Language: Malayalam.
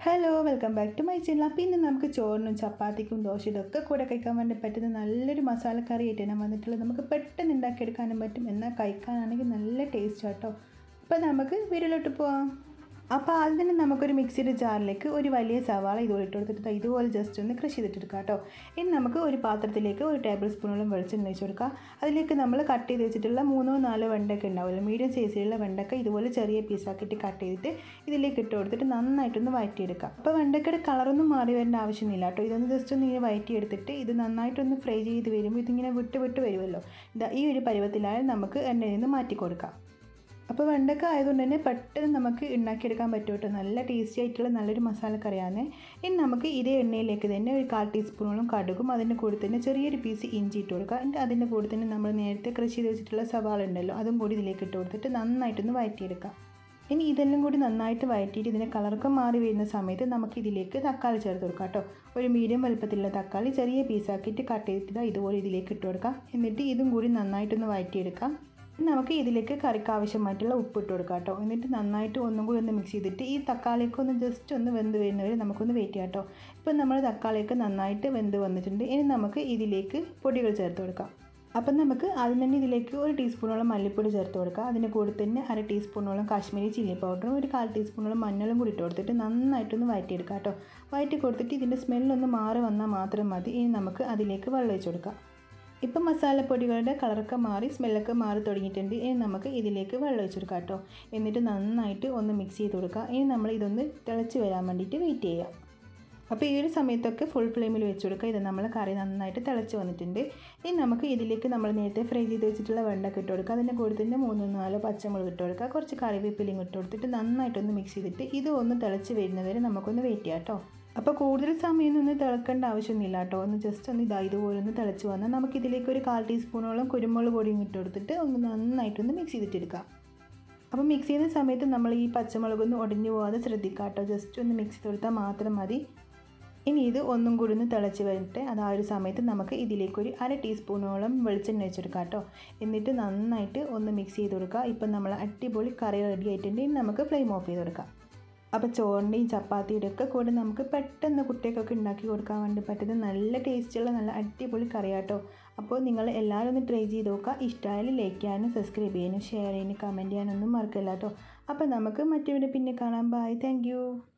hello welcome back to my channel അപ്പോൾ ഇന്ന് നമുക്ക് ചോറിനും ചപ്പാത്തിക്കും ദോശയിലും ഒക്കെ കൂടെ കഴിക്കാൻ വേണ്ടി പറ്റുന്ന നല്ലൊരു മസാലക്കറി ആയിട്ട് ഞാൻ വന്നിട്ടുള്ളത് നമുക്ക് പെട്ടെന്ന് ഉണ്ടാക്കിയെടുക്കാനും പറ്റും എന്നാൽ കഴിക്കാനാണെങ്കിൽ നല്ല ടേസ്റ്റ് ആട്ടോ അപ്പോൾ നമുക്ക് വീട്ടിലോട്ട് പോവാം അപ്പോൾ ആദ്യം തന്നെ നമുക്കൊരു മിക്സിയുടെ ജാറിലേക്ക് ഒരു വലിയ സവാള ഇതുപോലെ ഇട്ട് കൊടുത്തിട്ട് ഇതുപോലെ ജസ്റ്റ് ഒന്ന് കൃഷി ചെയ്തിട്ടെടുക്കാം കേട്ടോ ഇനി നമുക്ക് ഒരു പാത്രത്തിലേക്ക് ഒരു ടേബിൾ സ്പൂണോളം വെളിച്ചെണ്ണ ഒഴിച്ച് കൊടുക്കാം അതിലേക്ക് നമ്മൾ കട്ട് ചെയ്ത് വെച്ചിട്ടുള്ള മൂന്നോ നാലോ വെണ്ടക്ക ഉണ്ടാവുമല്ലോ മീഡിയം സൈസിലുള്ള വെണ്ടക്ക ഇതുപോലെ ചെറിയ പീസാക്കിയിട്ട് കട്ട് ചെയ്തിട്ട് ഇതിലേക്ക് ഇട്ട് കൊടുത്തിട്ട് നന്നായിട്ടൊന്ന് വഴറ്റിയെടുക്കാം അപ്പോൾ വെണ്ടക്കയുടെ കളറൊന്നും മാറി വരേണ്ട ആവശ്യമില്ല കേട്ടോ ഇതൊന്ന് ജസ്റ്റ് ഒന്ന് ഇങ്ങനെ വഴറ്റിയെടുത്തിട്ട് ഇത് നന്നായിട്ടൊന്ന് ഫ്രൈ ചെയ്ത് വരുമ്പോൾ ഇതിങ്ങനെ വിട്ട് വിട്ട് വരുമല്ലോ ഇതാ ഈ ഒരു പരുവത്തിലായാലും നമുക്ക് എണ്ണയിൽ നിന്ന് മാറ്റി കൊടുക്കാം അപ്പോൾ വെണ്ടക്ക ആയതുകൊണ്ട് തന്നെ പെട്ടെന്ന് നമുക്ക് ഉണ്ടാക്കിയെടുക്കാൻ പറ്റും കേട്ടോ നല്ല ടേസ്റ്റി ആയിട്ടുള്ള നല്ലൊരു മസാലക്കറിയാണ് ഇനി നമുക്ക് ഇതേ എണ്ണയിലേക്ക് തന്നെ ഒരു കാൽ ടീസ്പൂണോളം കടുകും അതിൻ്റെ കൂടെ തന്നെ ചെറിയൊരു പീസ് ഇഞ്ചി ഇട്ട് കൊടുക്കുക എന്നിട്ട് അതിൻ്റെ കൂടെ തന്നെ നമ്മൾ നേരത്തെ കൃഷി ചെയ്ത് വെച്ചിട്ടുള്ള സവാള ഉണ്ടല്ലോ അതും കൂടി ഇതിലേക്ക് ഇട്ട് കൊടുത്തിട്ട് നന്നായിട്ടൊന്ന് വഴറ്റിയെടുക്കാം ഇനി ഇതെല്ലാം കൂടി നന്നായിട്ട് വഴറ്റിയിട്ട് ഇതിൻ്റെ കളറൊക്കെ മാറി വരുന്ന സമയത്ത് നമുക്ക് ഇതിലേക്ക് തക്കാളി ചേർത്ത് കൊടുക്കാം കേട്ടോ ഒരു മീഡിയം വലുപ്പത്തിലുള്ള തക്കാളി ചെറിയ പീസാക്കിയിട്ട് കട്ട് ചെയ്തിട്ട് ഇതുപോലെ ഇതിലേക്ക് ഇട്ട് കൊടുക്കാം എന്നിട്ട് ഇതും കൂടി നന്നായിട്ടൊന്ന് വഴറ്റിയെടുക്കാം നമുക്ക് ഇതിലേക്ക് കറിക്ക് ആവശ്യമായിട്ടുള്ള ഉപ്പ് ഇട്ട് കൊടുക്കാം കേട്ടോ എന്നിട്ട് നന്നായിട്ട് ഒന്നും കൂടി ഒന്ന് മിക്സ് ചെയ്തിട്ട് ഈ തക്കാളിയൊക്കെ ഒന്ന് ജസ്റ്റ് ഒന്ന് വെന്ത് വരുന്നവരെ നമുക്കൊന്ന് വെയിറ്റ് ചെയ്യാം കേട്ടോ ഇപ്പം നമ്മൾ തക്കാളിയൊക്കെ നന്നായിട്ട് വെന്ത് വന്നിട്ടുണ്ട് ഇനി നമുക്ക് ഇതിലേക്ക് പൊടികൾ ചേർത്ത് കൊടുക്കാം അപ്പം നമുക്ക് ആദ്യം തന്നെ ഇതിലേക്ക് ഒരു ടീസ്പൂണോളം മല്ലിപ്പൊടി ചേർത്ത് കൊടുക്കുക അതിൻ്റെ കൂടെ തന്നെ അര ടീസ്പൂണോളം കാശ്മീരി ചില്ലി പൗഡറും ഒരു കാൽ ടീസ്പൂണോളം മഞ്ഞളും കൂടി ഇട്ട് കൊടുത്തിട്ട് നന്നായിട്ടൊന്ന് വഴറ്റിയെടുക്കാം കേട്ടോ വഴറ്റി കൊടുത്തിട്ട് ഇതിൻ്റെ സ്മെല്ലൊന്ന് മാറി വന്നാൽ മാത്രം മതി ഇനി നമുക്ക് അതിലേക്ക് വെള്ളം ഒഴിച്ച് കൊടുക്കാം ഇപ്പം മസാലപ്പൊടികളുടെ കളറൊക്കെ മാറി സ്മെല്ലൊക്കെ മാറി തുടങ്ങിയിട്ടുണ്ട് ഇനി നമുക്ക് ഇതിലേക്ക് വെള്ളം ഒഴിച്ച് കൊടുക്കാം കേട്ടോ എന്നിട്ട് നന്നായിട്ട് ഒന്ന് മിക്സ് ചെയ്ത് കൊടുക്കുക ഇനി നമ്മൾ ഇതൊന്ന് തിളച്ച് വരാൻ വേണ്ടിയിട്ട് വെയിറ്റ് ചെയ്യാം അപ്പോൾ ഈ ഒരു സമയത്തൊക്കെ ഫുൾ ഫ്ലെയിമിൽ വെച്ച് കൊടുക്കുക ഇത് നമ്മൾ കറി നന്നായിട്ട് തിളച്ച് വന്നിട്ടുണ്ട് ഇനി നമുക്ക് ഇതിലേക്ക് നമ്മൾ നേരത്തെ ഫ്രൈ ചെയ്ത് വെച്ചിട്ടുള്ള വെണ്ടൊക്കെ ഇട്ട് കൊടുക്കുക അതിൻ്റെ കൂടെ തന്നെ മൂന്നോ നാലോ പച്ചമുളക് ഇട്ട് കൊടുക്കുക കുറച്ച് കറിവേപ്പിലയും ഇട്ട് കൊടുത്തിട്ട് നന്നായിട്ടൊന്ന് മിക്സ് ചെയ്തിട്ട് ഇത് ഒന്ന് തിളച്ച് വരുന്നവരെ നമുക്കൊന്ന് വെയിറ്റ് ചെയ്യാം കേട്ടോ അപ്പോൾ കൂടുതൽ സമയം ഒന്ന് തിളക്കേണ്ട ആവശ്യമൊന്നുമില്ല കേട്ടോ ഒന്ന് ജസ്റ്റ് ഒന്ന് ഇതാ ഇതുപോലെ ഒന്ന് തിളച്ച് വന്നാൽ നമുക്ക് ഇതിലേക്ക് ഒരു കാൽ ടീസ്പൂണോളം കുരുമുളക് പൊടിയും ഇട്ട് കൊടുത്തിട്ട് ഒന്ന് നന്നായിട്ടൊന്ന് മിക്സ് ചെയ്തിട്ടെടുക്കാം അപ്പോൾ മിക്സ് ചെയ്യുന്ന സമയത്ത് നമ്മൾ ഈ പച്ചമുളകൊന്നും ഒടിഞ്ഞു പോകാതെ ശ്രദ്ധിക്കാം കേട്ടോ ജസ്റ്റ് ഒന്ന് മിക്സ് ചെയ്ത് കൊടുത്താൽ മാത്രം മതി ഇനി ഇത് ഒന്നും കൂടി ഒന്ന് തിളച്ച് വരട്ടെ അത് ആ ഒരു സമയത്ത് നമുക്ക് ഇതിലേക്ക് ഒരു അര ടീസ്പൂണോളം വെളിച്ചെണ്ണ വെച്ചെടുക്കാം കേട്ടോ എന്നിട്ട് നന്നായിട്ട് ഒന്ന് മിക്സ് ചെയ്ത് കൊടുക്കുക ഇപ്പം നമ്മൾ അടിപൊളി കറി റെഡി ആയിട്ടുണ്ട് ഇനി നമുക്ക് ഫ്ലെയിം ഓഫ് ചെയ്ത് കൊടുക്കാം അപ്പോൾ ചോറിൻ്റെയും ചപ്പാത്തിയുടെ ഒക്കെ കൂടെ നമുക്ക് പെട്ടെന്ന് കുട്ടികൾക്കൊക്കെ ഉണ്ടാക്കി കൊടുക്കാൻ വേണ്ടി പറ്റുന്ന നല്ല ടേസ്റ്റുള്ള നല്ല അടിപൊളി കറിയാട്ടോ അപ്പോൾ നിങ്ങൾ എല്ലാവരും ഒന്ന് ട്രൈ ചെയ്ത് നോക്കുക ഇഷ്ടമായാലും ലൈക്ക് ചെയ്യാനും സബ്സ്ക്രൈബ് ചെയ്യാനും ഷെയർ ചെയ്യാനും കമൻറ്റ് ചെയ്യാനൊന്നും മറക്കില്ല കേട്ടോ അപ്പോൾ നമുക്ക് മറ്റൊരു പിന്നെ കാണാം ബൈ താങ്ക്